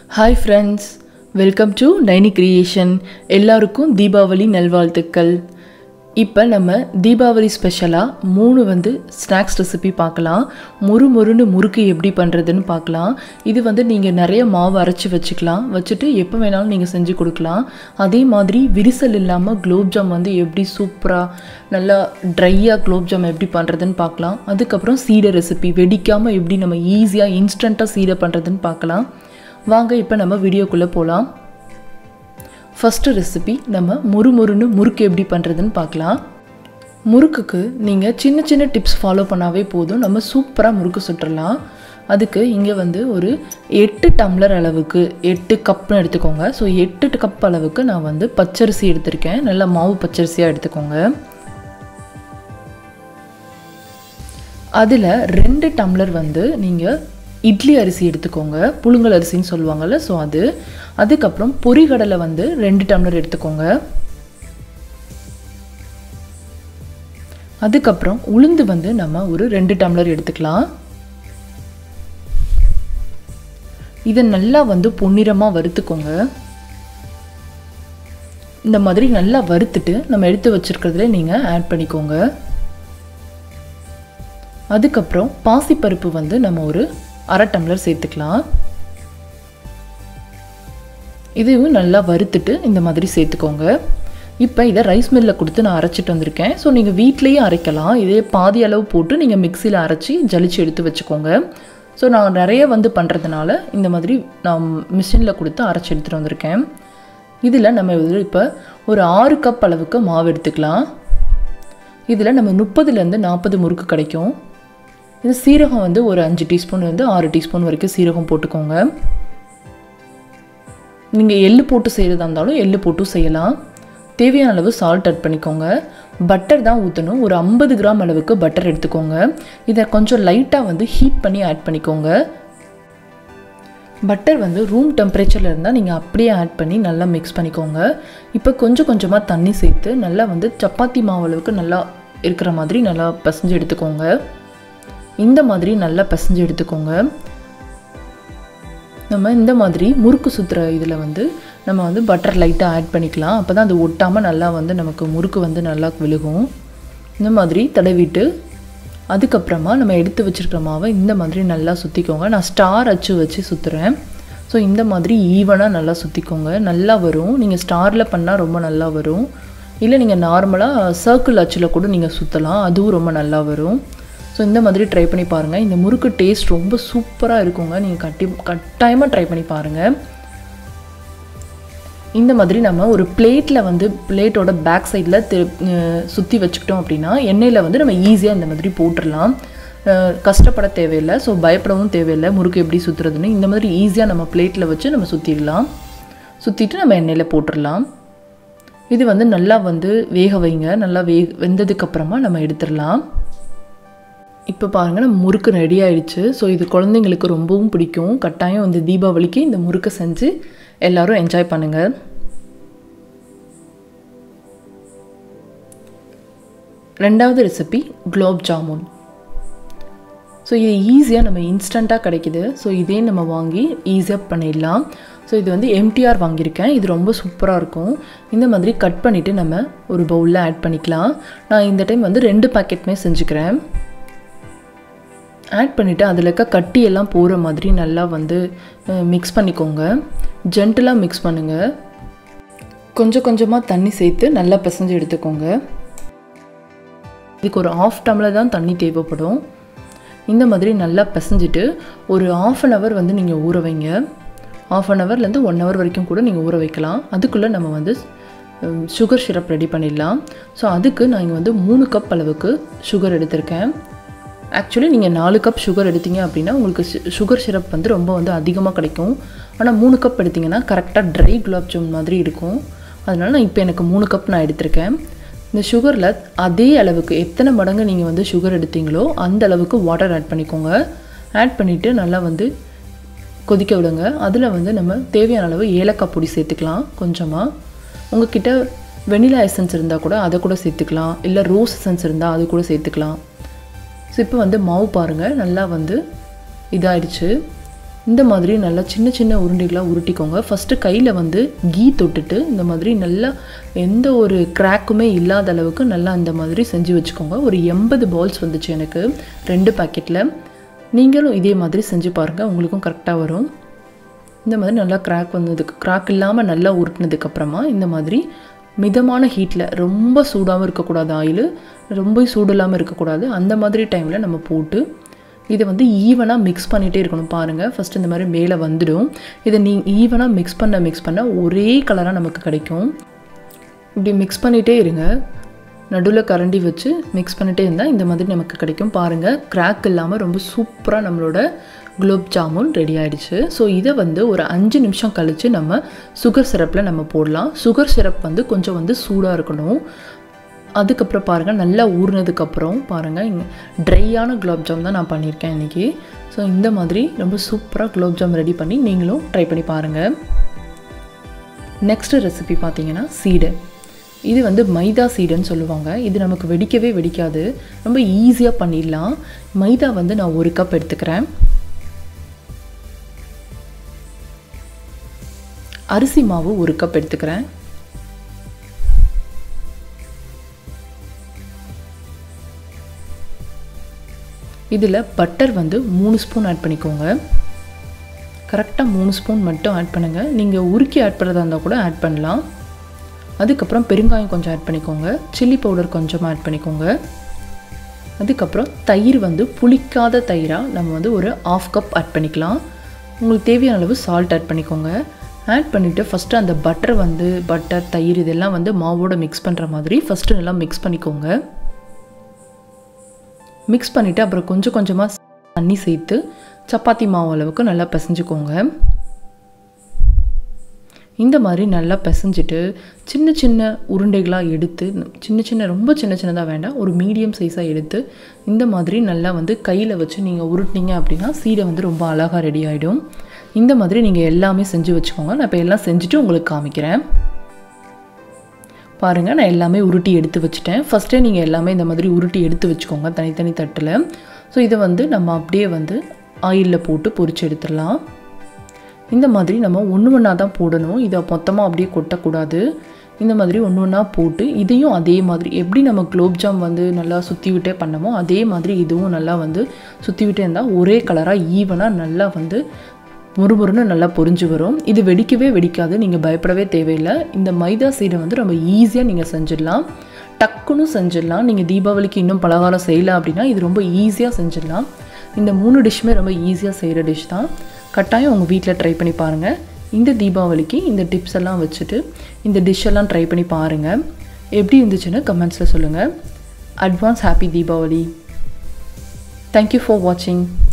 hi friends welcome to Naini creation எல்லாருக்கும் தீபாவளி நல்வாழ்த்துக்கள் இப்போ நம்ம தீபாவளி ஸ்பெஷலாக மூணு வந்து ஸ்நாக்ஸ் ரெசிபி பார்க்கலாம் முறு முறுன்னு முறுக்கு எப்படி பண்ணுறதுன்னு பார்க்கலாம் இது வந்து நீங்கள் நிறைய மாவு அரைச்சி வச்சுக்கலாம் வச்சுட்டு எப்போ வேணாலும் நீங்கள் செஞ்சு கொடுக்கலாம் அதே மாதிரி விரிசல் இல்லாமல் குலோப்ஜாம் வந்து எப்படி சூப்பராக நல்லா ட்ரையாக குலோப்ஜாம் எப்படி பண்ணுறதுன்னு பார்க்கலாம் அதுக்கப்புறம் சீடை ரெசிபி வெடிக்காமல் எப்படி நம்ம ஈஸியாக இன்ஸ்டண்ட்டாக சீடை பண்ணுறதுன்னு பார்க்கலாம் வாங்க இப்போ நம்ம வீடியோக்குள்ளே போகலாம் ஃபஸ்ட்டு ரெசிபி நம்ம முறுமுறுன்னு முறுக்கு எப்படி பண்ணுறதுன்னு பார்க்கலாம் முறுக்குக்கு நீங்கள் சின்ன சின்ன டிப்ஸ் ஃபாலோ பண்ணாவே போதும் நம்ம சூப்பராக முறுக்கு சுட்டுறலாம் அதுக்கு இங்கே வந்து ஒரு எட்டு டம்ளர் அளவுக்கு எட்டு கப்னு எடுத்துக்கோங்க ஸோ எட்டு கப் அளவுக்கு நான் வந்து பச்சரிசி எடுத்திருக்கேன் நல்லா மாவு பச்சரிசியாக எடுத்துக்கோங்க அதில் ரெண்டு டம்ளர் வந்து நீங்கள் இட்லி அரிசி எடுத்துக்கோங்க புழுங்கல் அரிசின்னு சொல்லுவாங்கள்ல ஸோ அது அதுக்கப்புறம் பொரிகடலை வந்து ரெண்டு டம்ளர் எடுத்துக்கோங்க அதுக்கப்புறம் உளுந்து வந்து நம்ம ஒரு ரெண்டு டம்ளர் எடுத்துக்கலாம் இதை நல்லா வந்து பொன்னிறமாக வறுத்துக்கோங்க இந்த மாதிரி நல்லா வறுத்துட்டு நம்ம எடுத்து வச்சுருக்கிறதுல நீங்கள் ஆட் பண்ணிக்கோங்க அதுக்கப்புறம் பாசிப்பருப்பு வந்து நம்ம ஒரு அரை டம்ளர் சேர்த்துக்கலாம் இதுவும் நல்லா வறுத்துட்டு இந்த மாதிரி சேர்த்துக்கோங்க இப்போ இதை ரைஸ் மில்லில் கொடுத்து நான் அரைச்சிட்டு வந்திருக்கேன் ஸோ நீங்கள் வீட்லேயும் அரைக்கலாம் இதே பாதி அளவு போட்டு நீங்கள் மிக்சியில் அரைச்சி ஜலிச்சு எடுத்து வச்சுக்கோங்க ஸோ நான் நிறைய வந்து பண்ணுறதுனால இந்த மாதிரி நான் மிஷினில் கொடுத்து அரைச்சி எடுத்துகிட்டு வந்திருக்கேன் இதில் நம்ம இப்போ ஒரு ஆறு கப் அளவுக்கு மாவு எடுத்துக்கலாம் இதில் நம்ம முப்பதுலேருந்து நாற்பது முறுக்கு கிடைக்கும் இது சீரகம் வந்து ஒரு அஞ்சு டீஸ்பூன் வந்து ஆறு டீஸ்பூன் வரைக்கும் சீரகம் போட்டுக்கோங்க நீங்கள் எள்ளு போட்டு செய்கிறதா இருந்தாலும் எள்ளு போட்டும் செய்யலாம் தேவையான அளவு சால்ட் ஆட் பண்ணிக்கோங்க பட்டர் தான் ஊற்றணும் ஒரு ஐம்பது கிராம் அளவுக்கு பட்டர் எடுத்துக்கோங்க இதை கொஞ்சம் லைட்டாக வந்து ஹீட் பண்ணி ஆட் பண்ணிக்கோங்க பட்டர் வந்து ரூம் டெம்பரேச்சரில் இருந்தால் நீங்கள் அப்படியே ஆட் பண்ணி நல்லா மிக்ஸ் பண்ணிக்கோங்க இப்போ கொஞ்சம் கொஞ்சமாக தண்ணி சேர்த்து நல்லா வந்து சப்பாத்தி மாவு அளவுக்கு நல்லா இருக்கிற மாதிரி நல்லா பசஞ்சு எடுத்துக்கோங்க இந்த மாதிரி நல்லா பசஞ்சு எடுத்துக்கோங்க நம்ம இந்த மாதிரி முறுக்கு சுற்றுற இதில் வந்து நம்ம வந்து பட்டர் லைட்டாக ஆட் பண்ணிக்கலாம் அப்போ தான் அது ஒட்டாமல் நல்லா வந்து நமக்கு முறுக்கு வந்து நல்லா விழுகும் இந்த மாதிரி தடவிட்டு அதுக்கப்புறமா நம்ம எடுத்து வச்சுருக்கிற மாவை இந்த மாதிரி நல்லா சுற்றிக்கோங்க நான் ஸ்டார் அச்சு வச்சு சுற்றுறேன் ஸோ இந்த மாதிரி ஈவனாக நல்லா சுற்றிக்கோங்க நல்லா வரும் நீங்கள் ஸ்டாரில் பண்ணால் ரொம்ப நல்லா வரும் இல்லை நீங்கள் நார்மலாக சர்க்கிள் அச்சில் கூட நீங்கள் சுற்றலாம் அதுவும் ரொம்ப நல்லா வரும் ஸோ இந்த மாதிரி ட்ரை பண்ணி பாருங்கள் இந்த முறுக்கு டேஸ்ட் ரொம்ப சூப்பராக இருக்குங்க நீங்கள் கட்டி கட்டாயமாக ட்ரை பண்ணி பாருங்கள் இந்த மாதிரி நம்ம ஒரு பிளேட்டில் வந்து பிளேட்டோட பேக் சைடில் சுற்றி வச்சுக்கிட்டோம் அப்படின்னா எண்ணெயில் வந்து நம்ம ஈஸியாக இந்த மாதிரி போட்டுடலாம் கஷ்டப்பட தேவையில்லை ஸோ பயப்படவும் தேவையில்லை முறுக்கு எப்படி சுற்றுறதுன்னு இந்த மாதிரி ஈஸியாக நம்ம பிளேட்டில் வச்சு நம்ம சுற்றிடலாம் சுற்றிட்டு நம்ம எண்ணெயில் போட்டுடலாம் இது வந்து நல்லா வந்து வேக வைங்க நல்லா வே வெந்ததுக்கப்புறமா நம்ம எடுத்துடலாம் இப்போ பாருங்கள் நம்ம முறுக்கு ரெடி ஆயிடுச்சு ஸோ இது குழந்தைங்களுக்கு ரொம்பவும் பிடிக்கும் கட்டாயம் வந்து தீபாவளிக்கு இந்த முறுக்கை செஞ்சு எல்லோரும் என்ஜாய் பண்ணுங்கள் ரெண்டாவது ரெசிபி குலோப் ஜாமுன் ஸோ இது ஈஸியாக நம்ம இன்ஸ்டண்ட்டாக கிடைக்கிது ஸோ இதே நம்ம வாங்கி ஈஸியாக பண்ணிடலாம் ஸோ இது வந்து எம்டிஆர் வாங்கியிருக்கேன் இது ரொம்ப சூப்பராக இருக்கும் இந்த மாதிரி கட் பண்ணிவிட்டு நம்ம ஒரு பவுலில் ஆட் பண்ணிக்கலாம் நான் இந்த டைம் வந்து ரெண்டு பேக்கெட்டுமே செஞ்சுக்கிறேன் ஆட் பண்ணிவிட்டு அதில் இருக்க கட்டியெல்லாம் போகிற மாதிரி நல்லா வந்து மிக்ஸ் பண்ணிக்கோங்க ஜென்டலாக மிக்ஸ் பண்ணுங்கள் கொஞ்சம் கொஞ்சமாக தண்ணி சேர்த்து நல்லா பிசைஞ்சு எடுத்துக்கோங்க இதுக்கு ஒரு ஆஃப் டம்ளர் தான் தண்ணி தேவைப்படும் இந்த மாதிரி நல்லா பிசைஞ்சிட்டு ஒரு ஆஃப் அன் ஹவர் வந்து நீங்கள் ஊற வைங்க ஆஃப் அன் ஹவர்லேருந்து ஒன் ஹவர் வரைக்கும் கூட நீங்கள் ஊற வைக்கலாம் அதுக்குள்ளே நம்ம வந்து சுகர் சிரப் ரெடி பண்ணிடலாம் ஸோ அதுக்கு நான் இங்கே வந்து மூணு கப் அளவுக்கு சுகர் எடுத்திருக்கேன் ஆக்சுவலி நீங்கள் நாலு கப் சுகர் எடுத்தீங்க அப்படின்னா உங்களுக்கு சுகர் சிரப் வந்து ரொம்ப வந்து அதிகமாக கிடைக்கும் ஆனால் மூணு கப் எடுத்திங்கன்னா கரெக்டாக ட்ரை குலாப் ஜாமுன் மாதிரி இருக்கும் அதனால் நான் இப்போ எனக்கு மூணு கப் நான் எடுத்திருக்கேன் இந்த சுகரில் அதே அளவுக்கு எத்தனை மடங்கு நீங்கள் வந்து சுகர் எடுத்தீங்களோ அந்த அளவுக்கு வாட்டர் ஆட் பண்ணிக்கோங்க ஆட் பண்ணிவிட்டு நல்லா வந்து கொதிக்க விடுங்க அதில் வந்து நம்ம தேவையான அளவு ஏலக்காய் பொடி சேர்த்துக்கலாம் கொஞ்சமாக உங்ககிட்ட வெனிலா எசன்ஸ் இருந்தால் கூட அதை கூட சேர்த்துக்கலாம் இல்லை ரோஸ் எசன்ஸ் இருந்தால் அது கூட சேர்த்துக்கலாம் ஸோ இப்போ வந்து மாவு பாருங்கள் நல்லா வந்து இதாயிடுச்சு இந்த மாதிரி நல்லா சின்ன சின்ன உருண்டைகளாக உருட்டிக்கோங்க ஃபஸ்ட்டு கையில் வந்து கீ தொட்டுட்டு இந்த மாதிரி நல்லா எந்த ஒரு கிராக்குமே இல்லாத அளவுக்கு நல்லா இந்த மாதிரி செஞ்சு வச்சுக்கோங்க ஒரு எண்பது பால்ஸ் வந்துச்சு எனக்கு ரெண்டு பாக்கெட்டில் நீங்களும் இதே மாதிரி செஞ்சு பாருங்கள் உங்களுக்கும் கரெக்டாக வரும் இந்த மாதிரி நல்லா கிராக் வந்ததுக்கு கிராக் இல்லாமல் நல்லா உருட்டினதுக்கப்புறமா இந்த மாதிரி மிதமான ஹீட்டில் ரொம்ப சூடாகவும் இருக்கக்கூடாது ஆயில் ரொம்ப சூடு இல்லாமல் இருக்கக்கூடாது அந்த மாதிரி டைமில் நம்ம போட்டு இதை வந்து ஈவனாக மிக்ஸ் பண்ணிகிட்டே இருக்கணும் பாருங்கள் ஃபஸ்ட்டு இந்த மாதிரி மேலே வந்துடும் இதை நீ ஈவனாக மிக்ஸ் பண்ண மிக்ஸ் பண்ண ஒரே கலராக நமக்கு கிடைக்கும் இப்படி மிக்ஸ் பண்ணிகிட்டே இருங்க நடுவில் கரண்டி வச்சு மிக்ஸ் பண்ணிகிட்டே இருந்தால் இந்த மாதிரி நமக்கு கிடைக்கும் பாருங்கள் கிராக் இல்லாமல் ரொம்ப சூப்பராக நம்மளோட குலோப் ஜாமுன் ரெடி ஆகிடுச்சு ஸோ இதை வந்து ஒரு அஞ்சு நிமிஷம் கழித்து நம்ம சுகர் சிரப்பில் நம்ம போடலாம் சுகர் சிரப் வந்து கொஞ்சம் வந்து சூடாக இருக்கணும் அதுக்கப்புறம் பாருங்கள் நல்லா ஊறினதுக்கப்புறம் பாருங்கள் இங்கே ட்ரையான குலாப் ஜாம் தான் நான் பண்ணியிருக்கேன் இன்றைக்கி ஸோ இந்த மாதிரி ரொம்ப சூப்பராக குலாப் ஜாம் ரெடி பண்ணி நீங்களும் ட்ரை பண்ணி பாருங்கள் நெக்ஸ்ட்டு ரெசிபி பார்த்தீங்கன்னா சீடை இது வந்து மைதா சீடுன்னு சொல்லுவாங்க இது நமக்கு வெடிக்கவே வெடிக்காது ரொம்ப ஈஸியாக பண்ணிடலாம் மைதா வந்து நான் ஒரு கப் எடுத்துக்கிறேன் அரிசி மாவு ஒரு கப் எடுத்துக்கிறேன் இதில் பட்டர் வந்து மூணு ஸ்பூன் ஆட் பண்ணிக்கோங்க கரெக்டாக மூணு ஸ்பூன் மட்டும் ஆட் பண்ணுங்கள் நீங்கள் உருக்கி ஆட் பண்ணுறதா இருந்தால் கூட ஆட் பண்ணலாம் அதுக்கப்புறம் பெருங்காயம் கொஞ்சம் ஆட் பண்ணிக்கோங்க சில்லி பவுடர் கொஞ்சம் ஆட் பண்ணிக்கோங்க அதுக்கப்புறம் தயிர் வந்து புளிக்காத தயிராக நம்ம வந்து ஒரு ஆஃப் கப் ஆட் பண்ணிக்கலாம் உங்களுக்கு தேவையான அளவு சால்ட் ஆட் பண்ணிக்கோங்க ஆட் பண்ணிவிட்டு ஃபஸ்ட்டு அந்த பட்டர் வந்து பட்டர் தயிர் இதெல்லாம் வந்து மாவோட மிக்ஸ் பண்ணுற மாதிரி ஃபஸ்ட்டு நல்லா மிக்ஸ் பண்ணிக்கோங்க மிக்ஸ் பண்ணிவிட்டு அப்புறம் கொஞ்சம் கொஞ்சமாக தண்ணி சேர்த்து சப்பாத்தி மாவு அளவுக்கு நல்லா பிசைஞ்சுக்கோங்க இந்த மாதிரி நல்லா பிசைஞ்சிட்டு சின்ன சின்ன உருண்டைகளாக எடுத்து சின்ன சின்ன ரொம்ப சின்ன சின்னதாக வேண்டாம் ஒரு மீடியம் சைஸாக எடுத்து இந்த மாதிரி நல்லா வந்து கையில் வச்சு நீங்கள் உருட்டினீங்க அப்படின்னா சீடை வந்து ரொம்ப அழகாக ரெடி ஆகிடும் இந்த மாதிரி நீங்கள் எல்லாமே செஞ்சு வச்சுக்கோங்க நான் இப்போ எல்லாம் செஞ்சுட்டு உங்களுக்கு காமிக்கிறேன் பாருங்கள் நான் எல்லாமே உருட்டி எடுத்து வச்சுட்டேன் ஃபஸ்ட்டே நீங்கள் எல்லாமே இந்த மாதிரி உருட்டி எடுத்து வச்சுக்கோங்க தனித்தனி தட்டில் ஸோ இதை வந்து நம்ம அப்படியே வந்து ஆயிலில் போட்டு பொரிச்சு எடுத்துடலாம் இந்த மாதிரி நம்ம ஒன்று ஒன்றா தான் போடணும் இதை மொத்தமாக அப்படியே கொட்டக்கூடாது இந்த மாதிரி ஒன்று ஒன்றா போட்டு இதையும் அதே மாதிரி எப்படி நம்ம குலோப்ஜாம் வந்து நல்லா சுற்றி விட்டே பண்ணமோ அதே மாதிரி இதுவும் நல்லா வந்து சுற்றி விட்டே இருந்தால் ஒரே கலராக ஈவனாக நல்லா வந்து முறுமுறுன்னு நல்லா பொரிஞ்சு வரும் இது வெடிக்கவே வெடிக்காது நீங்கள் பயப்படவே தேவையில்லை இந்த மைதா சீடை வந்து ரொம்ப ஈஸியாக நீங்கள் செஞ்சிடலாம் டக்குன்னு செஞ்சிடலாம் நீங்கள் தீபாவளிக்கு இன்னும் பலகாரம் செய்யலை அப்படின்னா இது ரொம்ப ஈஸியாக செஞ்சிடலாம் இந்த மூணு டிஷ்ஷுமே ரொம்ப ஈஸியாக செய்கிற டிஷ் தான் கட்டாயம் உங்கள் வீட்டில் ட்ரை பண்ணி பாருங்கள் இந்த தீபாவளிக்கு இந்த டிப்ஸ் எல்லாம் வச்சுட்டு இந்த டிஷ் எல்லாம் ட்ரை பண்ணி பாருங்கள் எப்படி இருந்துச்சுன்னு கமெண்ட்ஸில் சொல்லுங்கள் advance happy Deepavali thank you for வாட்சிங்